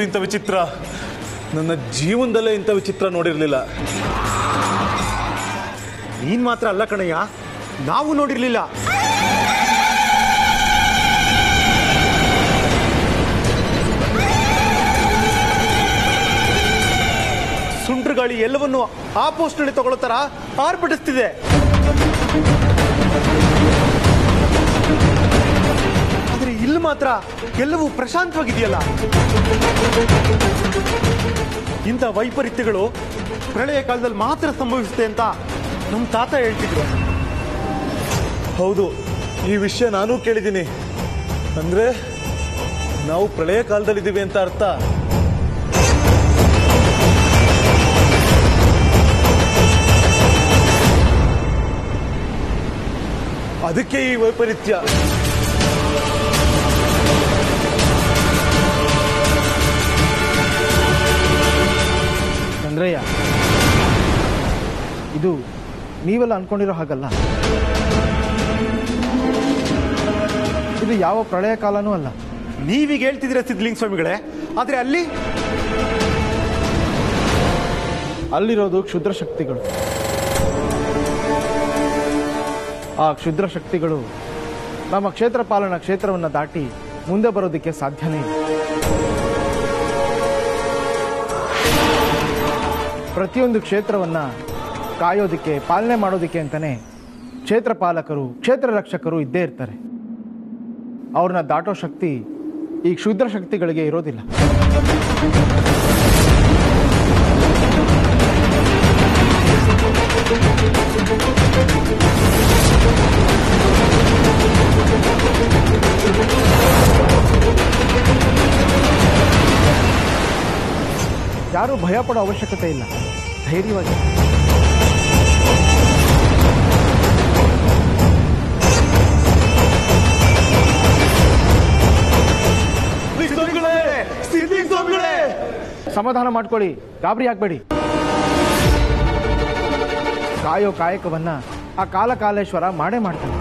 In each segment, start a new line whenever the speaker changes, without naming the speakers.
ಇಂಥ ವಿಚಿತ್ರ ನನ್ನ ಜೀವನದಲ್ಲೇ ಇಂಥ ವಿಚಿತ್ರ ನೋಡಿರಲಿಲ್ಲ
ನೀನ್ ಮಾತ್ರ ಅಲ್ಲ ಕಣಯ್ಯ ನಾವು ನೋಡಿರ್ಲಿಲ್ಲ ಸುಂಟ್ರ ಗಾಳಿ ಎಲ್ಲವನ್ನು ಆ ಪೋಸ್ಟ್ನಲ್ಲಿ ತಗೊಳ್ಳೋ ತರ ಆರ್ಭಟಿಸ್ತಿದೆ ಆದ್ರೆ ಇಲ್ಲಿ ಮಾತ್ರ ಎಲ್ಲವೂ ಪ್ರಶಾಂತವಾಗಿದೆಯಲ್ಲ ಇಂಥ ವೈಪರೀತ್ಯಗಳು ಪ್ರಳಯ ಕಾಲದಲ್ಲಿ ಮಾತ್ರ ಸಂಭವಿಸುತ್ತೆ ಅಂತ ನಮ್ಮ ತಾತ ಹೇಳ್ತಿದ್ರು
ಹೌದು ಈ ವಿಷಯ ನಾನೂ ಕೇಳಿದ್ದೀನಿ ಅಂದ್ರೆ ನಾವು ಪ್ರಳಯ ಕಾಲದಲ್ಲಿದ್ದೀವಿ ಅಂತ ಅರ್ಥ ಅದಕ್ಕೆ ಈ ವೈಪರೀತ್ಯ
ಚಂದ್ರಯ್ಯ ಇದು ನೀವೆಲ್ಲ ಅನ್ಕೊಂಡಿರೋ ಹಾಗಲ್ಲ ಇದು ಯಾವ ಪ್ರಳಯ ಕಾಲನೂ ಅಲ್ಲ
ನೀವೀಗ ಹೇಳ್ತಿದ್ದೀರ ಸಿದ್ಲಿಂಗ ಸ್ವಾಮಿಗಳೇ ಆದ್ರೆ ಅಲ್ಲಿ
ಅಲ್ಲಿರೋದು ಕ್ಷುದ್ರ ಶಕ್ತಿಗಳು ಆ ಕ್ಷುದ್ರ ಶಕ್ತಿಗಳು ನಮ್ಮ ಕ್ಷೇತ್ರ ಪಾಲನಾ ಕ್ಷೇತ್ರವನ್ನು ದಾಟಿ ಮುಂದೆ ಬರೋದಕ್ಕೆ ಸಾಧ್ಯನೇ ಇಲ್ಲ ಪ್ರತಿಯೊಂದು ಕ್ಷೇತ್ರವನ್ನ ಕಾಯೋದಕ್ಕೆ ಪಾಲನೆ ಮಾಡೋದಕ್ಕೆ ಅಂತಾನೆ ಕ್ಷೇತ್ರ ಪಾಲಕರು ಕ್ಷೇತ್ರ ರಕ್ಷಕರು ಇದ್ದೇ ಇರ್ತಾರೆ ಅವ್ರನ್ನ ದಾಟೋ ಶಕ್ತಿ ಈ ಕ್ಷುದ್ರ ಶಕ್ತಿಗಳಿಗೆ ಇರೋದಿಲ್ಲ ಯಾರೂ ಭಯ ಪಡೋ ಅವಶ್ಯಕತೆ ಇಲ್ಲ ಧೈರ್ಯವಾಗಿ ಸಮಾಧಾನ ಮಾಡ್ಕೊಳ್ಳಿ ಗಾಬರಿ ಆಗ್ಬೇಡಿ ಕಾಯೋ ಕಾಯಕವನ್ನ ಆ ಕಾಲ ಕಾಲೇಶ್ವರ ಮಾಡೇ ಮಾಡ್ತಾನೆ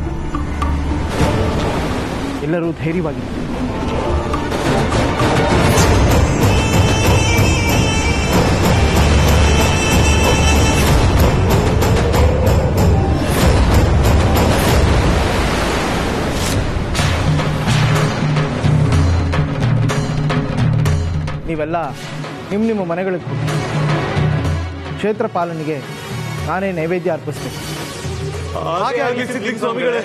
ಎಲ್ಲರೂ ಧೈರ್ಯವಾಗಿ ನೀವೆಲ್ಲ ನಿಮ್ಮ ನಿಮ್ಮ ಮನೆಗಳಿಗೆ ಹೋಗಿ ಕ್ಷೇತ್ರ ಪಾಲನೆಗೆ ನಾನೇ ನೈವೇದ್ಯ ಅರ್ಪಿಸ್ತೇನೆ
ಹಾಗೆ ಆಗಲಿ ಸಿದ್ಲಿಂಗ ಸ್ವಾಮಿಗಳೇ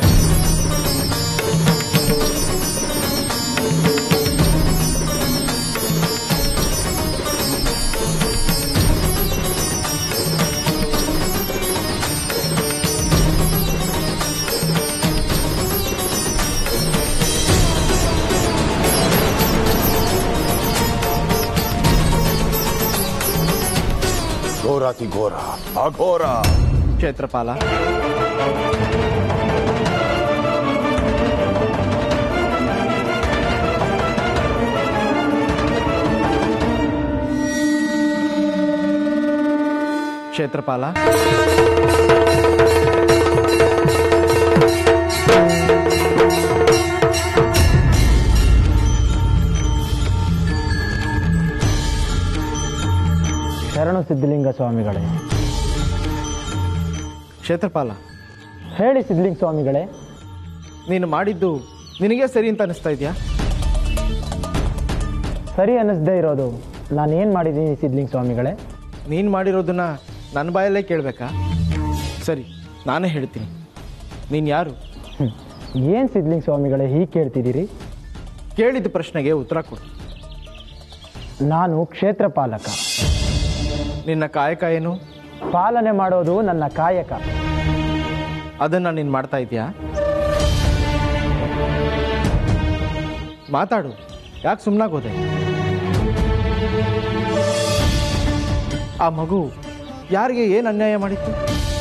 ಘೋರಾತಿ ಘೋರ ಅಘೋರ
ಕ್ಷೇತ್ರಪಾಲ ಕ್ಷೇತ್ರಪಾಲ
ಶರಣು ಸಿದ್ಧಲಿಂಗ ಸ್ವಾಮಿಗಳೇ
ಕ್ಷೇತ್ರಪಾಲ
ಹೇಳಿ ಸಿದ್ಧಲಿಂಗ ಸ್ವಾಮಿಗಳೇ
ನೀನು ಮಾಡಿದ್ದು ನಿನಗೆ ಸರಿ ಅಂತ ಅನಿಸ್ತಾ ಇದೆಯಾ
ಸರಿ ಅನ್ನಿಸ್ದೇ ಇರೋದು ನಾನು ಏನು ಮಾಡಿದ್ದೀನಿ ಸಿದ್ಧಲಿಂಗ ಸ್ವಾಮಿಗಳೇ
ನೀನು ಮಾಡಿರೋದನ್ನ ನನ್ನ ಬಾಯಲ್ಲೇ ಕೇಳಬೇಕಾ ಸರಿ ನಾನೇ ಹೇಳ್ತೀನಿ ನೀನು ಯಾರು
ಏನು ಸಿದ್ಧಲಿಂಗ ಸ್ವಾಮಿಗಳೇ ಹೀಗೆ ಕೇಳ್ತಿದ್ದೀರಿ
ಕೇಳಿದ ಪ್ರಶ್ನೆಗೆ ಉತ್ತರ ಕೊಡು
ನಾನು ಕ್ಷೇತ್ರ ಪಾಲಕ
ನಿನ್ನ ಕಾಯಕ ಏನು
ಪಾಲನೆ ಮಾಡೋದು ನನ್ನ ಕಾಯಕ
ಅದನ್ನ ನೀನು ಮಾಡ್ತಾ ಇದೀಯಾ ಮಾತಾಡು ಯಾಕೆ ಸುಮ್ಮನಾಗೋದೆ ಆ ಮಗು ಯಾರಿಗೆ ಏನು ಅನ್ಯಾಯ ಮಾಡಿತ್ತು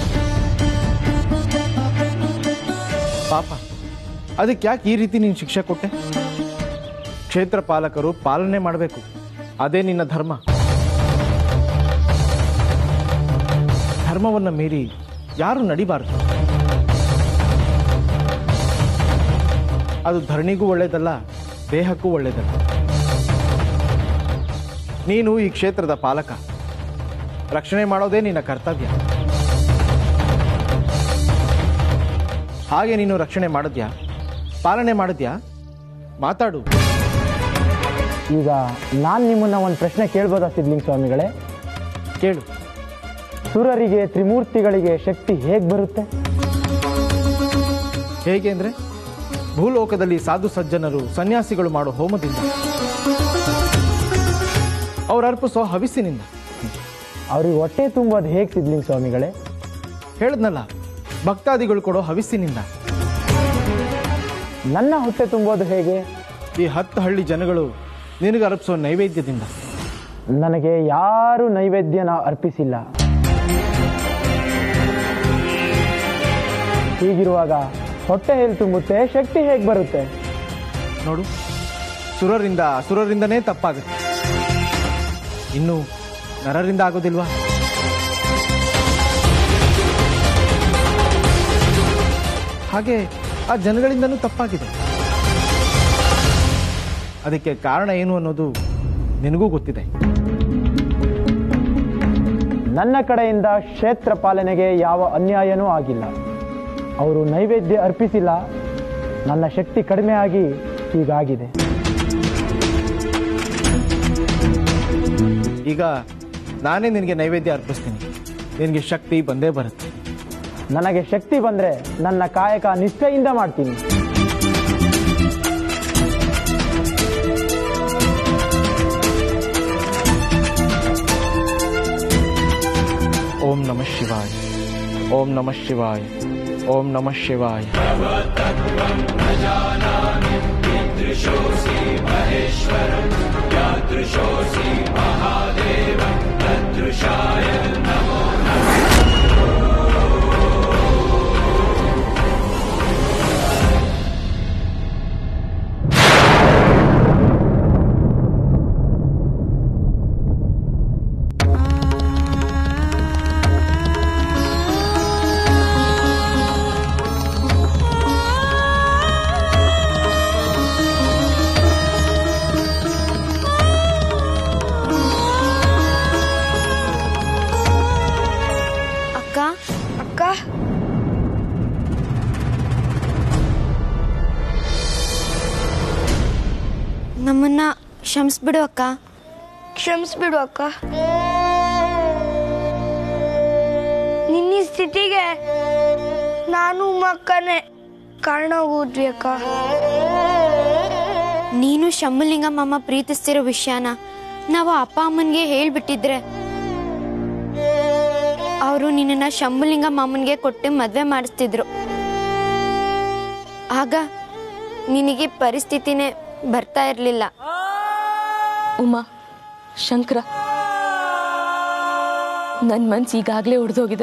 ಪಾಪ ಅದಕ್ಕೆ ಯಾಕೆ ಈ ರೀತಿ ನೀನು ಶಿಕ್ಷೆ ಕೊಟ್ಟೆ ಕ್ಷೇತ್ರ ಪಾಲಕರು ಪಾಲನೆ ಮಾಡಬೇಕು ಅದೇ ನಿನ್ನ ಧರ್ಮ ಧರ್ಮವನ್ನು ಮೀರಿ ಯಾರು ನಡಿಬಾರದು ಅದು ಧರಣಿಗೂ ಒಳ್ಳೇದಲ್ಲ ದೇಹಕ್ಕೂ ಒಳ್ಳೇದಲ್ಲ ನೀನು ಈ ಕ್ಷೇತ್ರದ ಪಾಲಕ ರಕ್ಷಣೆ ಮಾಡೋದೇ ನಿನ್ನ ಕರ್ತವ್ಯ ಹಾಗೆ ನೀನು ರಕ್ಷಣೆ ಮಾಡಿದ್ಯಾ ಪಾಲನೆ ಮಾಡಿದ್ಯಾ ಮಾತಾಡು
ಈಗ ನಾನು ನಿಮ್ಮನ್ನ ಒಂದು ಪ್ರಶ್ನೆ ಕೇಳ್ಬೋದಾ ಸಿದ್ಲಿಂಗ್ ಸ್ವಾಮಿಗಳೇ
ಕೇಳು
ಸುರರಿಗೆ ತ್ರಿಮೂರ್ತಿಗಳಿಗೆ ಶಕ್ತಿ ಹೇಗೆ ಬರುತ್ತೆ
ಹೇಗೆ ಅಂದರೆ ಭೂಲೋಕದಲ್ಲಿ ಸಾಧು ಸಜ್ಜನರು ಸನ್ಯಾಸಿಗಳು ಮಾಡೋ ಹೋಮದಿಂದ ಅವ್ರು ಅರ್ಪಿಸೋ ಹವಿಸ್ಸಿನಿಂದ
ಅವ್ರಿಗೆ ಹೊಟ್ಟೆ ತುಂಬೋದು ಹೇಗೆ ಸಿದ್ಲಿಂಗ್ ಸ್ವಾಮಿಗಳೇ
ಹೇಳಿದ್ನಲ್ಲ ಭಕ್ತಾದಿಗಳು ಕೊಡೋ ಹವಿಸ್ಸಿನಿಂದ
ನನ್ನ ಹೊಟ್ಟೆ ತುಂಬೋದು ಹೇಗೆ
ಈ ಹತ್ತು ಹಳ್ಳಿ ಜನಗಳು ನಿನಗೆ ಅರ್ಪಿಸೋ ನೈವೇದ್ಯದಿಂದ
ನನಗೆ ಯಾರು ನೈವೇದ್ಯನ ಅರ್ಪಿಸಿಲ್ಲ ಹೀಗಿರುವಾಗ ಹೊಟ್ಟೆ ಹೇಗೆ ತುಂಬುತ್ತೆ ಶಕ್ತಿ ಹೇಗೆ ಬರುತ್ತೆ
ನೋಡು ಸುರರಿಂದ ಅಸುರರಿಂದನೇ ತಪ್ಪಾಗುತ್ತೆ ಇನ್ನು ನರರಿಂದ ಆಗೋದಿಲ್ವಾ ಹಾಗೆ ಆ ಜನಗಳಿಂದನೂ ತಪ್ಪಾಗಿದೆ ಅದಕ್ಕೆ ಕಾರಣ ಏನು ಅನ್ನೋದು ನಿನಗೂ ಗೊತ್ತಿದೆ
ನನ್ನ ಕಡೆಯಿಂದ ಕ್ಷೇತ್ರ ಪಾಲನೆಗೆ ಯಾವ ಅನ್ಯಾಯನೂ ಆಗಿಲ್ಲ ಅವರು ನೈವೇದ್ಯ ಅರ್ಪಿಸಿಲ್ಲ ನನ್ನ ಶಕ್ತಿ ಕಡಿಮೆ ಆಗಿ ಹೀಗಾಗಿದೆ
ಈಗ ನಾನೇ ನಿನಗೆ ನೈವೇದ್ಯ ಅರ್ಪಿಸ್ತೀನಿ ನಿನಗೆ ಶಕ್ತಿ ಬಂದೇ ಬರುತ್ತೆ
ನನಗೆ ಶಕ್ತಿ ಬಂದರೆ ನನ್ನ ಕಾಯಕ ನಿಷ್ಠೆಯಿಂದ ಮಾಡ್ತೀನಿ
ಓಂ ನಮಃ ಶಿವಾಯ ಓಂ ನಮಃ ಶಿವಾಯ ಓಂ ನಮಃ ಶಿವಾಯ
ಅಕ್ಕ
ಅಕ್ಕ
ನಮ್ಮನ್ನ ಕ್ಷಮಿಸ್ಬಿಡು ಅಕ್ಕ
ಕ್ಷಮಿಸ್ಬಿಡು ಅಕ್ಕ ನಿನ್ನ ಈ ಸ್ಥಿತಿಗೆ ನಾನು ಮಕ್ಕನೇ ಕಾರಣ ಹೋದ್ವಿ ಅಕ್ಕ
ನೀನು ಶಂಭುಲಿಂಗ ಮಾಮ ಪ್ರೀತಿಸ್ತಿರೋ ವಿಷಯನ ನಾವು ಅಪ್ಪ ಅಮ್ಮನಿಗೆ ಹೇಳ್ಬಿಟ್ಟಿದ್ರೆ ಅವರು ನಿನ್ನನ್ನ ಶಂಭುಲಿಂಗ ಮಾಮನ್ಗೆ ಕೊಟ್ಟು ಮದುವೆ ಮಾಡಿಸ್ತಿದ್ರು ಆಗ ನಿನಗೆ ಪರಿಸ್ಥಿತಿನೇ ಬರ್ತಾ ಇರಲಿಲ್ಲ
ಉಮಾ ಶಂಕರ ನನ್ನ ಮನ್ಸು ಈಗಾಗಲೇ ಒಡೆದೋಗಿದೆ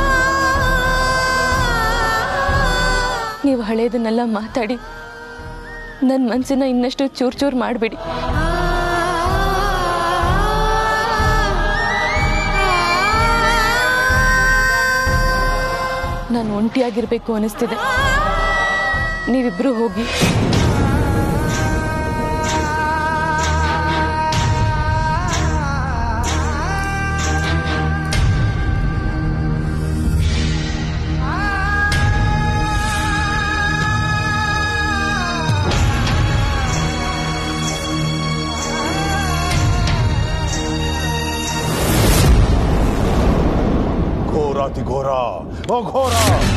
ನೀವು ಹಳೇದನ್ನೆಲ್ಲ ಮಾತಾಡಿ ನನ್ನ ಮನಸ್ಸನ್ನ ಇನ್ನಷ್ಟು ಚೂರ್ ಚೂರ್ ಮಾಡಬೇಡಿ ನಾನು ಒಂಟಿಯಾಗಿರ್ಬೇಕು ಅನಿಸ್ತಿದೆ ನೀವಿಬ್ರು ಹೋಗಿ
ಘೋರಾತಿ ಘೋರ ಓ ಘೋರ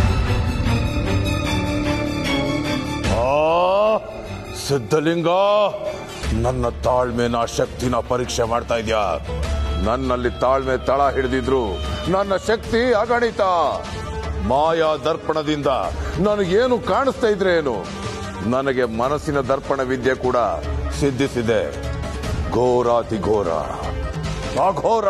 ಆ, ಸಿದ್ಧಲಿಂಗ ನನ್ನ ತಾಳ್ಮೆನ ಶಕ್ತಿನ ಪರೀಕ್ಷೆ ಮಾಡ್ತಾ ಇದ್ಯಾ ನನ್ನಲ್ಲಿ ತಾಳ್ಮೆ ತಳ ಹಿಡಿದಿದ್ರು ನನ್ನ ಶಕ್ತಿ ಅಗಣಿತ ಮಾಯಾ ದರ್ಪಣದಿಂದ ನನಗೇನು ಕಾಣಿಸ್ತಾ ಇದ್ರೆ ಏನು ನನಗೆ ಮನಸ್ಸಿನ ದರ್ಪಣ ವಿದ್ಯೆ ಕೂಡ ಸಿದ್ಧಿಸಿದೆ ಘೋರಾತಿ ಘೋರ ಅಘೋರ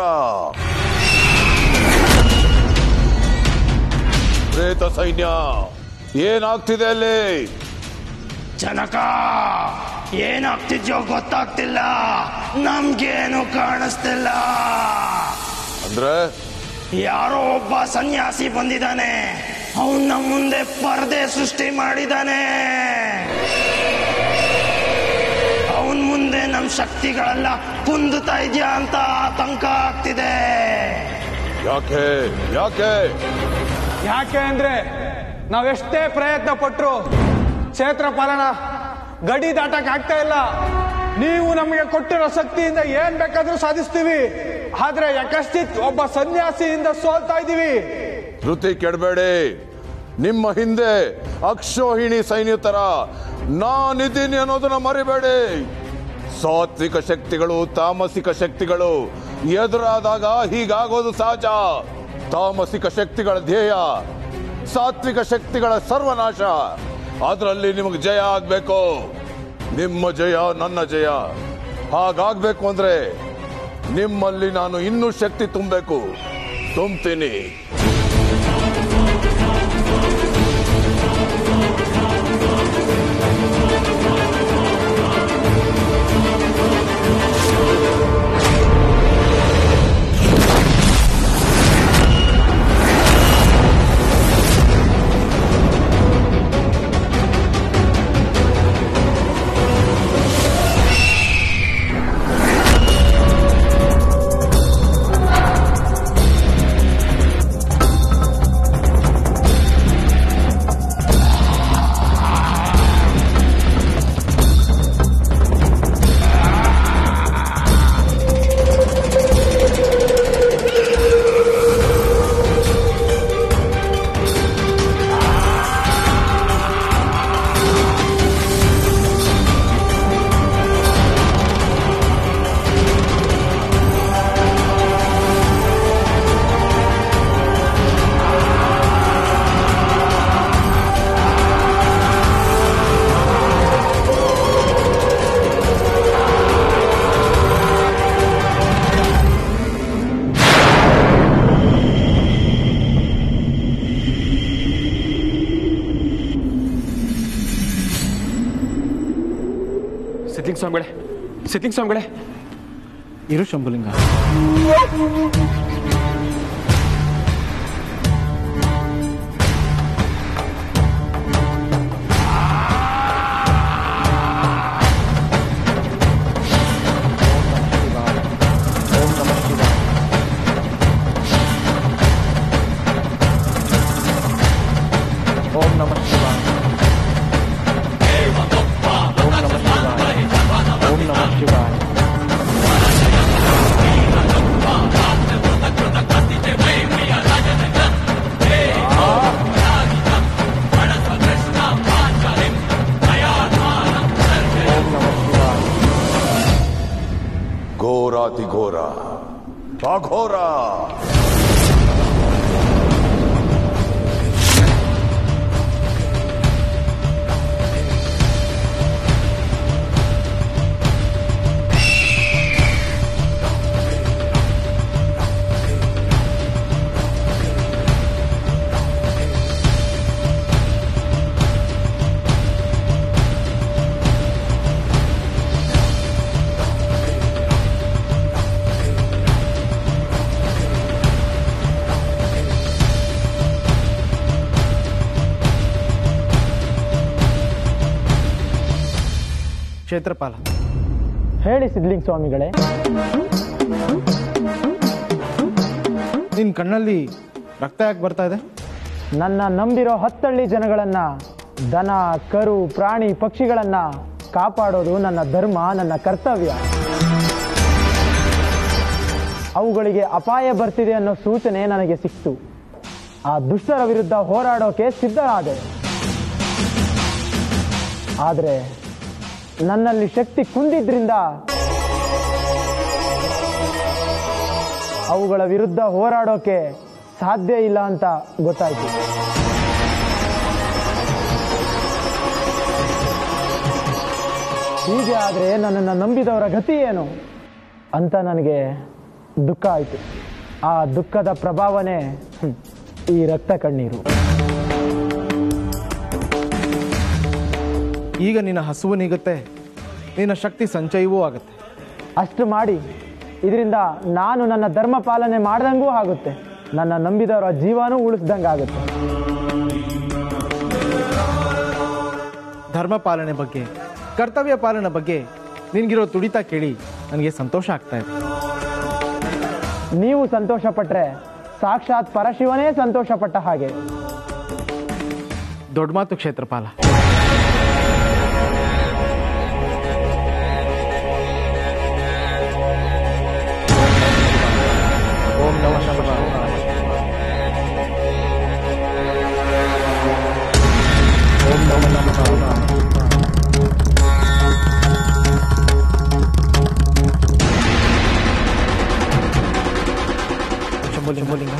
ಪ್ರೇತ ಸೈನ್ಯ ಏನಾಗ್ತಿದೆ ಅಲ್ಲಿ
ಜನಕ ಏನಾಗ್ತಿದ್ಯೋ ಗೊತ್ತಾಗ್ತಿಲ್ಲ ನಮ್ಗೇನು ಕಾಣಿಸ್ತಿಲ್ಲ
ಅಂದ್ರೆ
ಯಾರೋ ಒಬ್ಬ ಸನ್ಯಾಸಿ ಬಂದಿದ್ದಾನೆ ಅವನ್ ನಮ್ಮ ಮುಂದೆ ಪರದೆ ಸೃಷ್ಟಿ ಮಾಡಿದಾನೆ ಅವನ್ ಮುಂದೆ ನಮ್ ನಮ್ಮ ಶಕ್ತಿಗಳೆಲ್ಲ ಕುಂದುತ್ತಾ ಇದೆಯಾ ಅಂತ ಆತಂಕ ಆಗ್ತಿದೆ
ಯಾಕೆ ಯಾಕೆ
ಯಾಕೆ ಅಂದ್ರೆ ನಾವೆಷ್ಟೇ ಪ್ರಯತ್ನ ಪಟ್ರು ಕ್ಷೇತ್ರ ಪಾಲನ ಗಡಿ ದಾಟಕ್ ಆಗ್ತಾ ಇಲ್ಲ ನೀವು ನಮಗೆ ಕೊಟ್ಟಿರೋ ಶಕ್ತಿಯಿಂದ ಏನ್ ಬೇಕಾದ್ರೂ ಸಾಧಿಸ್ತೀವಿ ಆದ್ರೆ ಯಕಶ್ಚಿತ್ ಒಬ್ಬ ಸನ್ಯಾಸಿಯಿಂದ ಸೋಲ್ತಾ ಇದೀವಿ
ಧೃತಿ ಕೆಡಬೇಡಿ ನಿಮ್ಮ ಹಿಂದೆ ಅಕ್ಷೋಹಿಣಿ ಸೈನ್ಯತರ ನಾನಿದ್ದೀನಿ ಅನ್ನೋದನ್ನ ಮರಿಬೇಡಿ ಸಾತ್ವಿಕ ಶಕ್ತಿಗಳು ತಾಮಸಿಕ ಶಕ್ತಿಗಳು ಎದುರಾದಾಗ ಹೀಗಾಗೋದು ಸಹಜ ತಾಮಸಿಕ ಶಕ್ತಿಗಳ ಧ್ಯೇಯ ಸಾತ್ವಿಕ ಶಕ್ತಿಗಳ ಸರ್ವನಾಶ ಅದರಲ್ಲಿ ನಿಮಗೆ ಜಯ ಆಗ್ಬೇಕು ನಿಮ್ಮ ಜಯ ನನ್ನ ಜಯ ಹಾಗಾಗ್ಬೇಕು ಅಂದ್ರೆ ನಿಮ್ಮಲ್ಲಿ ನಾನು ಇನ್ನೂ ಶಕ್ತಿ ತುಂಬಬೇಕು ತುಂಬ್ತೀನಿ
ಸಿದ್ಲಿಂಗ್ ಸ್ವಾಮಿಗಳೇ ಸಿದ್ಲಿಂಗ್ ಸ್ವಾಮಿಗಳೇ
ಇರು ಶಂಭುಲಿಂಗ ಓಂ ನಮಃ ಶಿವಾಯ ಓಂ ನಮಃ ಶಿವಾಯ ಓಂ ನಮಃ ಶಿವಾಯ
ಘೋರಾತಿ ಘೋರ ಅಘೋರ
ಕ್ಷೇತ್ರಪಾಲ
ಹೇಳಿ ಸಿದ್ಲಿಂಗ್ ಸ್ವಾಮಿಗಳೇ
ನಿನ್ನ ಕಣ್ಣಲ್ಲಿ ರಕ್ತ ಯಾಕೆ ಬರ್ತಾ ಇದೆ
ನನ್ನ ನಂಬಿರೋ ಹತ್ತಳ್ಳಿ ಜನಗಳನ್ನ ದನ ಕರು ಪ್ರಾಣಿ ಪಕ್ಷಿಗಳನ್ನ ಕಾಪಾಡೋದು ನನ್ನ ಧರ್ಮ ನನ್ನ ಕರ್ತವ್ಯ ಅವುಗಳಿಗೆ ಅಪಾಯ ಬರ್ತಿದೆ ಅನ್ನೋ ಸೂಚನೆ ನನಗೆ ಸಿಕ್ತು ಆ ದುಷ್ಟರ ವಿರುದ್ಧ ಹೋರಾಡೋಕೆ ಸಿದ್ಧರಾದೆ ಆದರೆ ನನ್ನಲ್ಲಿ ಶಕ್ತಿ ಕುಂದಿದ್ರಿಂದ ಅವುಗಳ ವಿರುದ್ಧ ಹೋರಾಡೋಕೆ ಸಾಧ್ಯ ಇಲ್ಲ ಅಂತ ಗೊತ್ತಾಯ್ತು ಹೀಗೆ ಆದರೆ ನನ್ನನ್ನು ನಂಬಿದವರ ಗತಿ ಏನು ಅಂತ ನನಗೆ ದುಃಖ ಆಯಿತು ಆ ದುಃಖದ ಪ್ರಭಾವನೆ ಹ್ಮ್, ಈ ರಕ್ತ ಕಣ್ಣೀರು
ಈಗ ನಿನ್ನ ಹಸುವು ನೀಗುತ್ತೆ ನಿನ್ನ ಶಕ್ತಿ ಸಂಚಯವೂ ಆಗುತ್ತೆ
ಅಷ್ಟು ಮಾಡಿ ಇದರಿಂದ ನಾನು ನನ್ನ ಧರ್ಮ ಪಾಲನೆ ಮಾಡ್ದಂಗೂ ಆಗುತ್ತೆ ನನ್ನ ನಂಬಿದವರ ಜೀವನೂ ಉಳಿಸ್ದಂಗಾಗುತ್ತೆ
ಧರ್ಮ ಪಾಲನೆ ಬಗ್ಗೆ ಕರ್ತವ್ಯ ಪಾಲನೆ ಬಗ್ಗೆ ನಿನಗಿರೋ ತುಡಿತ ಕೇಳಿ ನನಗೆ ಸಂತೋಷ ಆಗ್ತಾ ಇದೆ
ನೀವು ಸಂತೋಷ ಪಟ್ರೆ ಸಾಕ್ಷಾತ್ ಪರಶಿವನೇ ಸಂತೋಷ ಪಟ್ಟ ಹಾಗೆ
ದೊಡ್ಡ ಮಾತು ಕ್ಷೇತ್ರಪಾಲ ಓಂ ನಮಃ ಶಿವಾಯ. ಓಂ ನಮಃ ಶಿವಾಯ. ಶಂಭುಲಿಂಗ ಶಂಭುಲಿಂಗ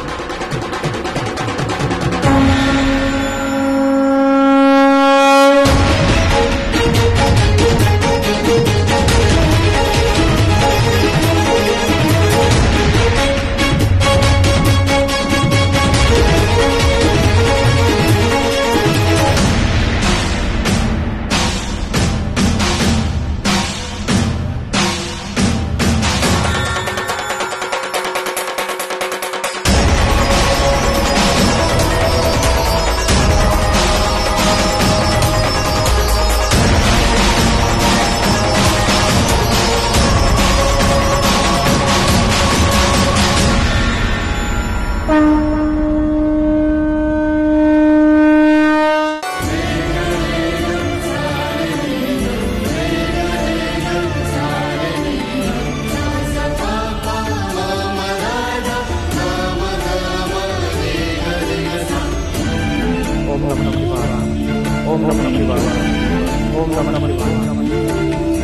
ಓಂ ನಮಃ ಶಿವಾಯ ಓಂ ನಮಃ ಶಿವಾಯ ಓಂ ನಮಃ ಶಿವಾಯ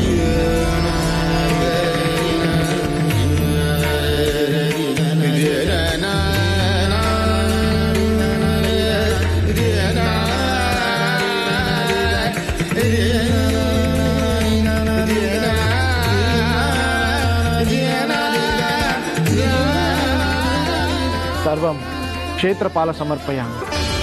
ಸರ್ವಂ ಕ್ಷೇತ್ರಪಾಲ ಸಮರ್ಪಯಾಮಿ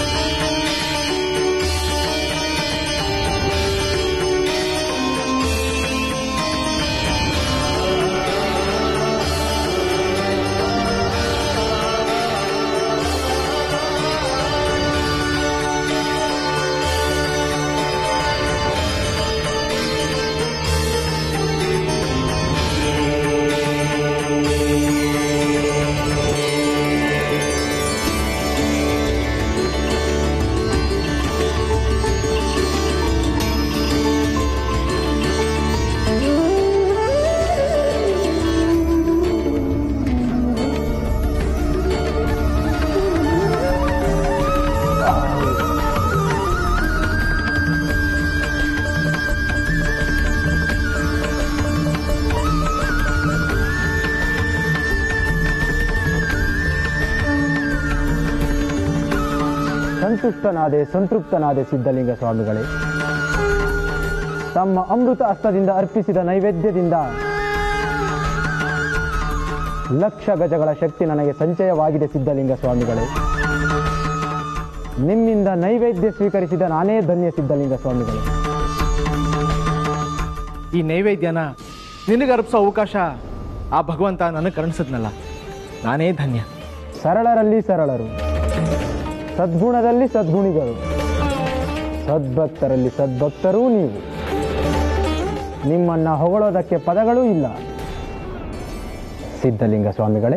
ಸಂತುಷ್ಟನಾದೆ ಸಂತೃಪ್ತನಾದೆ ಸಿದ್ಧಲಿಂಗ ಸ್ವಾಮಿಗಳೇ ತಮ್ಮ ಅಮೃತ ಹಸ್ತದಿಂದ ಅರ್ಪಿಸಿದ ನೈವೇದ್ಯದಿಂದ ಲಕ್ಷ ಗಜಗಳ ಶಕ್ತಿ ನನಗೆ ಸಂಚಯವಾಗಿದೆ ಸಿದ್ಧಲಿಂಗ ಸ್ವಾಮಿಗಳೇ ನಿಮ್ಮಿಂದ ನೈವೇದ್ಯ ಸ್ವೀಕರಿಸಿದ ನಾನೇ ಧನ್ಯ ಸಿದ್ಧಲಿಂಗ ಸ್ವಾಮಿಗಳೇ
ಈ ನೈವೇದ್ಯನ ನಿನಗೆ ಅರ್ಪಿಸೋ ಅವಕಾಶ ಆ ಭಗವಂತ ನನಗೆ ಕರುಣಿಸಿದ್ನಲ್ಲ ನಾನೇ ಧನ್ಯ
ಸರಳರಲ್ಲಿ ಸರಳರು ಸದ್ಗುಣದಲ್ಲಿ ಸದ್ಗುಣಿಗಳು ಸದ್ಭಕ್ತರಲ್ಲಿ ಸದ್ಭಕ್ತರೂ ನೀವು ನಿಮ್ಮನ್ನ ಹೊಗಳೋದಕ್ಕೆ ಪದಗಳೂ ಇಲ್ಲ ಸಿದ್ಧಲಿಂಗ ಸ್ವಾಮಿಗಳೇ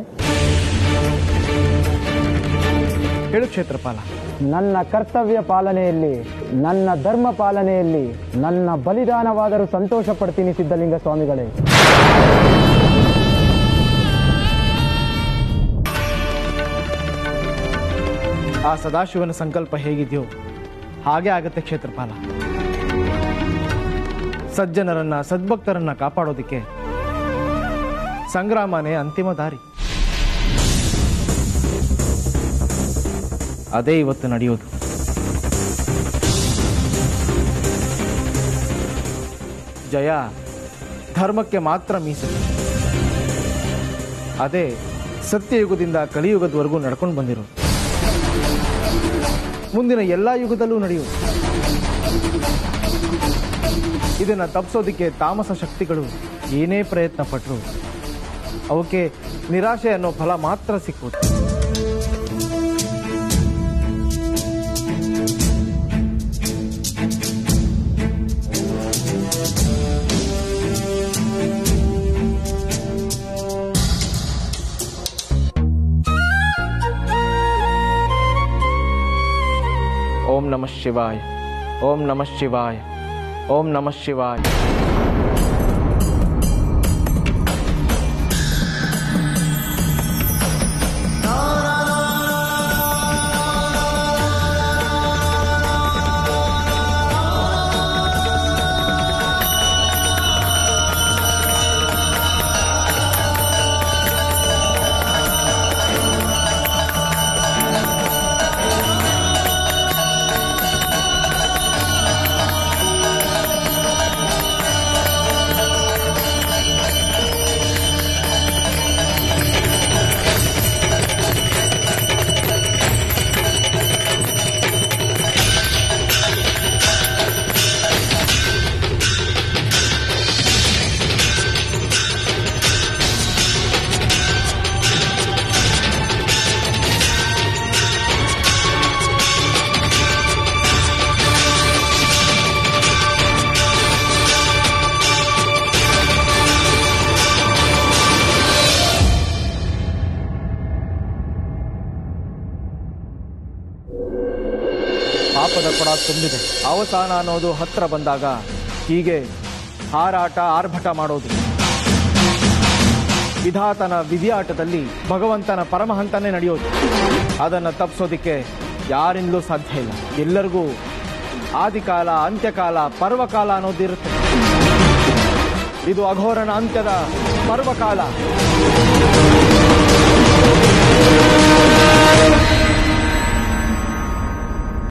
ಹೇಳು ಕ್ಷೇತ್ರಪಾಲ
ನನ್ನ ಕರ್ತವ್ಯ ಪಾಲನೆಯಲ್ಲಿ ನನ್ನ ಧರ್ಮ ಪಾಲನೆಯಲ್ಲಿ ನನ್ನ ಬಲಿದಾನವಾದರೂ ಸಂತೋಷ ಪಡ್ತೀನಿ ಸಿದ್ಧಲಿಂಗ ಸ್ವಾಮಿಗಳೇ
ಆ ಸದಾಶಿವನ ಸಂಕಲ್ಪ ಹೇಗಿದೆಯೋ ಹಾಗೆ ಆಗತ್ತೆ ಕ್ಷೇತ್ರಪಾಲ ಸಜ್ಜನರನ್ನ ಸದ್ಭಕ್ತರನ್ನ ಕಾಪಾಡೋದಕ್ಕೆ ಸಂಗ್ರಾಮನೇ ಅಂತಿಮ ದಾರಿ ಅದೇ ಇವತ್ತು ನಡೆಯೋದು ಜಯ ಧರ್ಮಕ್ಕೆ ಮಾತ್ರ ಮೀಸಲು ಅದೇ ಸತ್ಯಯುಗದಿಂದ ಕಲಿಯುಗದವರೆಗೂ ನಡ್ಕೊಂಡು ಬಂದಿರೋದು ಮುಂದಿನ ಎಲ್ಲ ಯುಗದಲ್ಲೂ ನಡೆಯುವುದು ಇದನ್ನು ತಪ್ಪಿಸೋದಕ್ಕೆ ತಾಮಸ ಶಕ್ತಿಗಳು ಏನೇ ಪ್ರಯತ್ನ ಪಟ್ಟರು ಅವಕ್ಕೆ ನಿರಾಶೆ ಅನ್ನೋ ಫಲ ಮಾತ್ರ ಸಿಕ್ಕುವುದು ನಮಃ ಶಿವಾಯ ಓಂ ನಮಃ ಶಿವಾಯ ಓಂ ನಮಃ ಶಿವಾಯ ಪಾಪದ ಕೊಡ ತುಂಬಿದೆ ಅವಸಾನ ಅನ್ನೋದು ಹತ್ರ ಬಂದಾಗ ಹೀಗೆ ಹಾರಾಟ ಆರ್ಭಟ ಮಾಡೋದು ವಿಧಾತನ ವಿಧಿಯಾಟದಲ್ಲಿ ಭಗವಂತನ ಪರಮಹಂತನೇ ನಡೆಯೋದು ಅದನ್ನು ತಪ್ಪಿಸೋದಿಕ್ಕೆ ಯಾರಿಂದಲೂ ಸಾಧ್ಯ ಇಲ್ಲ ಎಲ್ಲರಿಗೂ ಆದಿಕಾಲ ಅಂತ್ಯಕಾಲ ಪರ್ವಕಾಲ ಅನ್ನೋದಿರುತ್ತೆ ಇದು ಅಘೋರನ ಅಂತ್ಯದ ಪರ್ವಕಾಲ